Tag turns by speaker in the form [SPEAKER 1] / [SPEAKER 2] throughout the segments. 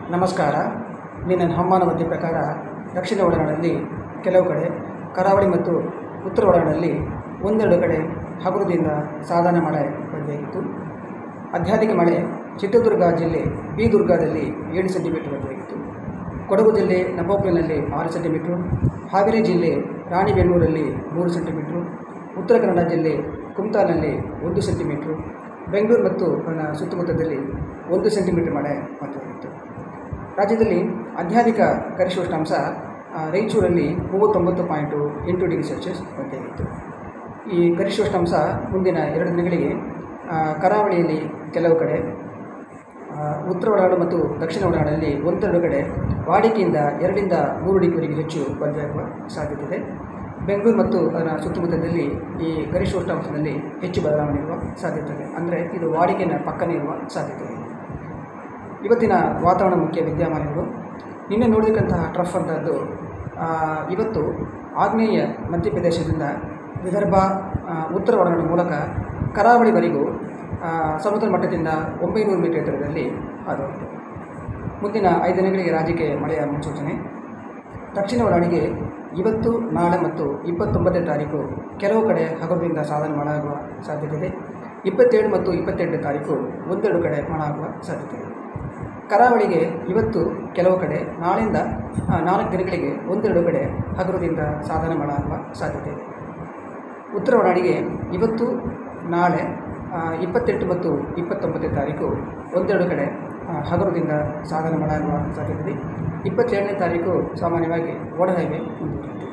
[SPEAKER 1] ನಮಸ್ಕಾರ ನಿನ್ನ ಹವಾಮಾನ ವರದಿ ಪ್ರಕಾರ ದಕ್ಷಿಣ ಒಳನಾಡಿನಲ್ಲಿ ಕೆಲವು ಕಡೆ ಕರಾವಳಿ ಮತ್ತು ಉತ್ತರ ಒಳನಾಡಿನಲ್ಲಿ ಒಂದೆರಡು ಕಡೆ ಹಗುರದಿಂದ ಸಾಧಾರಣ ಮಳೆ ಬಂದಾಗಿತ್ತು ಅತ್ಯಧಿಕ ಮಳೆ ಚಿತ್ರದುರ್ಗ ಜಿಲ್ಲೆ ಬಿ ದುರ್ಗದಲ್ಲಿ ಏಳು ಸೆಂಟಿಮೀಟರ್ ಬಂದಾಗಿತ್ತು ಕೊಡಗು ಜಿಲ್ಲೆ ನಬೋಕ್ಲಿನಲ್ಲಿ ಆರು ಸೆಂಟಿಮೀಟ್ರು ಹಾವೇರಿ ಜಿಲ್ಲೆ ರಾಣಿಬೆನ್ನೂರಲ್ಲಿ ಮೂರು ಸೆಂಟಿಮೀಟ್ರು ಉತ್ತರ ಕನ್ನಡ ಜಿಲ್ಲೆ ಕುಮಟಾನಲ್ಲಿ ಒಂದು ಸೆಂಟಿಮೀಟ್ರು ಬೆಂಗಳೂರು ಮತ್ತು ಅದರ ಸುತ್ತಮುತ್ತದಲ್ಲಿ ಒಂದು ಸೆಂಟಿಮೀಟರ್ ಮಳೆ ಬಂದಾಗಿತ್ತು ರಾಜ್ಯದಲ್ಲಿ ಅತ್ಯಧಿಕ ಗರಿಷ್ಠ ಉಷ್ಣಾಂಶ ಆ, ರಾಯಚೂರಲ್ಲಿ ಮೂವತ್ತೊಂಬತ್ತು ಪಾಯಿಂಟು ಎಂಟು ಡಿಗ್ರಿ ಸೆಲ್ಸಿಯಸ್ ಬಂದಾಗಿತ್ತು ಈ ಗರಿಷ್ಠ ಉಷ್ಣಾಂಶ ಮುಂದಿನ ಎರಡು ದಿನಗಳಿಗೆ ಆ, ಕರಾವಳಿಯಲ್ಲಿ ಕೆಲವು ಕಡೆ ಆ, ಉತ್ತರ ಒಳನಾಡು ಮತ್ತು ದಕ್ಷಿಣ ಒಳನಾಡಿನಲ್ಲಿ ಒಂದೆರಡು ಕಡೆ ವಾಡಿಕೆಯಿಂದ ಎರಡರಿಂದ ಮೂರು ಡಿಗ್ರಿವರೆಗೆ ಹೆಚ್ಚು ಬಂದಾಗುವ ಸಾಧ್ಯತೆ ಇದೆ ಬೆಂಗಳೂರು ಮತ್ತು ಅದರ ಸುತ್ತಮುತ್ತದಲ್ಲಿ ಈ ಗರಿಷ್ಠ ಉಷ್ಣಾಂಶದಲ್ಲಿ ಹೆಚ್ಚು ಬದಲಾವಣೆ ಇರುವ ಸಾಧ್ಯತೆ ಇದೆ ಅಂದರೆ ಇದು ವಾಡಿಕೆಯ ಪಕ್ಕನೇ ಇರುವ ಸಾಧ್ಯತೆ ಇದೆ ಇವತ್ತಿನ ವಾತಾವರಣ ಮುಖ್ಯ ವಿದ್ಯಮಾನಗಳು ನಿನ್ನೆ ನೋಡಿದಂತಹ ಟ್ರಫ್ ಅಂತದ್ದು ಆ, ಇವತ್ತು ಆಗ್ನೇಯ ಮಧ್ಯಪ್ರದೇಶದಿಂದ ವಿದರ್ಭ ಆ, ಉತ್ತರ ಒಳನಾಡು ಮೂಲಕ ಕರಾವಳಿವರೆಗೂ ಆ, ಸಮುದ್ರ ಮಟ್ಟದಿಂದ ಒಂಬೈನೂರು ಮೀಟರ್ ಎತ್ತರದಲ್ಲಿ ಹಾದು ಹೋಗಿದೆ ಮುಂದಿನ ಐದು ದಿನಗಳಿಗೆ ರಾಜ್ಯಕ್ಕೆ ಮಳೆಯ ಮುನ್ಸೂಚನೆ ದಕ್ಷಿಣ ಒಳನಾಡಿಗೆ ಇವತ್ತು ನಾಳೆ ಮತ್ತು ಇಪ್ಪತ್ತೊಂಬತ್ತನೇ ತಾರೀಕು ಕೆಲವು ಕಡೆ ಹಗುರದಿಂದ ಸಾಧಾರಣ ಮಳೆ ಆಗುವ ಸಾಧ್ಯತೆ ಇದೆ ಇಪ್ಪತ್ತೇಳು ಮತ್ತು ಇಪ್ಪತ್ತೆಂಟನೇ ತಾರೀಕು ಒಂದೆರಡು ಕಡೆ ಮಳೆ ಆಗುವ ಸಾಧ್ಯತೆ ಇದೆ ಕರಾವಳಿಗೆ ಇವತ್ತು ಕೆಲವು ಕಡೆ ನಾಳೆಯಿಂದ ಆ, ನಾಲ್ಕು ದಿನಗಳಿಗೆ ಒಂದೆರಡು ಕಡೆ ಹಗುರದಿಂದ ಸಾಧಾರಣ ಮಳೆ ಆಗುವ ಸಾಧ್ಯತೆ ಇದೆ ಉತ್ತರ ಒಳನಾಡಿಗೆ ಇವತ್ತು ನಾಳೆ ಆ, ಇಪ್ಪತ್ತೆಂಟು ಮತ್ತು ಇಪ್ಪತ್ತೊಂಬತ್ತನೇ ತಾರೀಕು ಒಂದೆರಡು ಕಡೆ ಆ, ಹಗುರದಿಂದ ಸಾಧಾರಣ ಮಳೆ ಆಗುವ ಸಾಧ್ಯತೆ ಇದೆ ಇಪ್ಪತ್ತೇಳನೇ ತಾರೀಕು ಸಾಮಾನ್ಯವಾಗಿ ಒಣ ಹೈವೇ ಮುಂದುವರಿಯುತ್ತೆ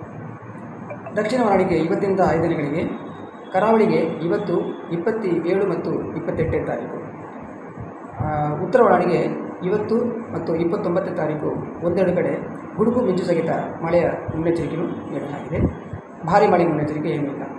[SPEAKER 1] ದಕ್ಷಿಣ ಒಳನಾಡಿಗೆ ಇವತ್ತಿಂದ ಐದು ದಿನಗಳಿಗೆ ಕರಾವಳಿಗೆ ಇವತ್ತು ಇಪ್ಪತ್ತಿ ಏಳು ಮತ್ತು ಇಪ್ಪತ್ತೆಂಟನೇ ತಾರೀಕು ಆ, ಉತ್ತರ ಒಳನಾಡಿಗೆ ಇವತ್ತು ಮತ್ತು ಇಪ್ಪತ್ತೊಂಬತ್ತನೇ ತಾರೀಕು ಒಂದೆರಡು ಕಡೆ ಗುಡುಗು ಮಿಂಚು ಸಹಿತ ಮಳೆಯ ಮುನ್ನೆಚ್ಚರಿಕೆಯೂ ನೀಡಲಾಗಿದೆ ಭಾರಿ ಮಳೆ ಮುನ್ನೆಚ್ಚರಿಕೆ ಏನೂ ಇಲ್ಲ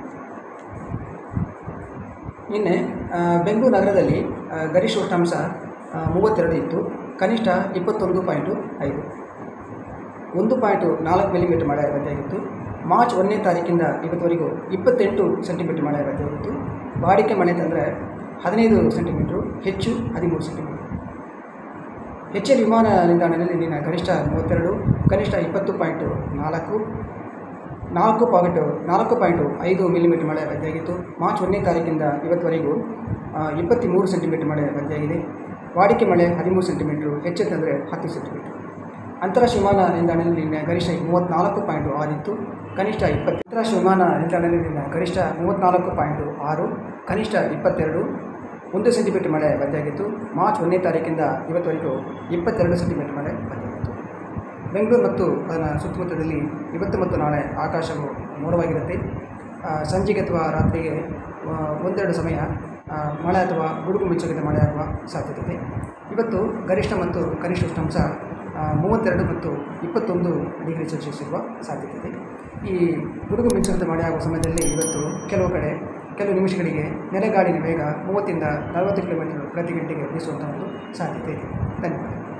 [SPEAKER 1] ನಿನ್ನೆ ಆ, ಬೆಂಗಳೂರು ನಗರದಲ್ಲಿ ಆ, ಗರಿಷ್ಠ ಉಷ್ಣಾಂಶ ಆ, ಮೂವತ್ತೆರಡು ಇತ್ತು ಕನಿಷ್ಠ ಇಪ್ಪತ್ತೊಂದು ಪಾಯಿಂಟು ಐದು ಒಂದು ಪಾಯಿಂಟು ನಾಲ್ಕು ಮಿಲಿಮೀಟರ್ ಮಳೆ ಬಂದಾಗಿತ್ತು ಮಾರ್ಚ್ ಒಂದನೇ ತಾರೀಕಿಂದ ಇವತ್ತುವರೆಗೂ ಇಪ್ಪತ್ತೆಂಟು ಸೆಂಟಿಮೀಟರ್ ಮಳೆ ಬಂದಾಗಿತ್ತು ವಾಡಿಕೆ ಮಳೆ ತಂದರೆ ಹದಿನೈದು ಸೆಂಟಿಮೀಟ್ರು ಹೆಚ್ಚು ಹದಿಮೂರು ಸೆಂಟಿಮೀಟರ್ ಎಚ್ ಎಲ್ ವಿಮಾನ ನಿಲ್ದಾಣದಲ್ಲಿ ನಿನ್ನ ಗರಿಷ್ಠ ಮೂವತ್ತೆರಡು ಕನಿಷ್ಠ ಇಪ್ಪತ್ತು ಪಾಯಿಂಟು ನಾಲ್ಕು ನಾಲ್ಕು ಪಾಯಿಂಟು ನಾಲ್ಕು ಪಾಯಿಂಟು ಐದು ಮಿಲಿಮೀಟರ್ ಮಳೆ ಬಂದಾಗಿತ್ತು ಮಾರ್ಚ್ ಒಂದನೇ ತಾರೀಕಿಂದ ಇವತ್ತುವರೆಗೂ ಆ, ಇಪ್ಪತ್ತ್ಮೂರು ಸೆಂಟಿಮೀಟರ್ ಮಳೆ ಬಂದಾಗಿದೆ ವಾಡಿಕೆ ಮಳೆ ಹದಿಮೂರು ಸೆಂಟಿಮೀಟ್ರು ಹೆಚ್ಚೆತ್ತಂದರೆ ಹತ್ತು ಸೆಂಟಿಮೀಟ್ರ್ ಅಂತಾರಾಷ್ಟ್ರೀಯ ವಿಮಾನ ನಿಲ್ದಾಣದಲ್ಲಿ ನಿನ್ನ ಗರಿಷ್ಠ ಮೂವತ್ತ್ನಾಲ್ಕು ಪಾಯಿಂಟು ಆರಿತ್ತು ಕನಿಷ್ಠ ಇಪ್ಪತ್ತು ಅಂತಾರಾಷ್ಟ್ರೀಯ ವಿಮಾನ ನಿಲ್ದಾಣದಲ್ಲಿ ನಿನ್ನ ಗರಿಷ್ಠ ಮೂವತ್ತ್ನಾಲ್ಕು ಪಾಯಿಂಟು ಆರು ಕನಿಷ್ಠ ಇಪ್ಪತ್ತೆರಡು ಒಂದು ಸೆಂಟಿಮೀಟರ್ ಮಳೆ ಬಂದಾಗಿತ್ತು ಮಾರ್ಚ್ ಒಂದನೇ ತಾರೀಕಿಂದ ಇವತ್ತುವರೆಗೂ ಇಪ್ಪತ್ತೆರಡು ಸೆಂಟಿಮೀಟರ್ ಮಳೆ ಬಂದಾಗಿತ್ತು ಬೆಂಗಳೂರು ಮತ್ತು ಅದರ ಸುತ್ತಮುತ್ತದಲ್ಲಿ ಇವತ್ತು ಮತ್ತು ನಾಳೆ ಆಕಾಶವು ಮೋಡವಾಗಿರುತ್ತೆ ಆ, ಸಂಜೆಗೆ ಅಥವಾ ರಾತ್ರಿಗೆ ಆ, ಒಂದೆರಡು ಸಮಯ ಆ, ಮಳೆ ಅಥವಾ ಗುಡುಗು ಮಿಂಚುಗಿದ ಮಳೆ ಆಗುವ ಸಾಧ್ಯತೆ ಇದೆ ಇವತ್ತು ಗರಿಷ್ಠ ಮತ್ತು ಕನಿಷ್ಠ ಉಷ್ಣಾಂಶ ಆ, ಮೂವತ್ತೆರಡು ಮತ್ತು ಇಪ್ಪತ್ತೊಂದು ಡಿಗ್ರಿ ಸೆಲ್ಸಿಯಸ್ ಇರುವ ಸಾಧ್ಯತೆ ಇದೆ ಈ ಗುಡುಗು ಮಿಂಚುಗಿದ ಮಳೆ ಆಗುವ ಸಮಯದಲ್ಲಿ ಇವತ್ತು ಕೆಲವು ಕಡೆ ಕೆಲವು ನಿಮಿಷಗಳಿಗೆ ನೆಲೆಗಾಳಿನ ವೇಗ ಮೂವತ್ತಿಂದ ನಲವತ್ತು ಕಿಲೋಮೀಟರ್ ಪ್ರತಿ ಗಂಟೆಗೆ ಬೀಸುವಂಥ ಒಂದು ಸಾಧ್ಯತೆ ಇದೆ ಧನ್ಯವಾದ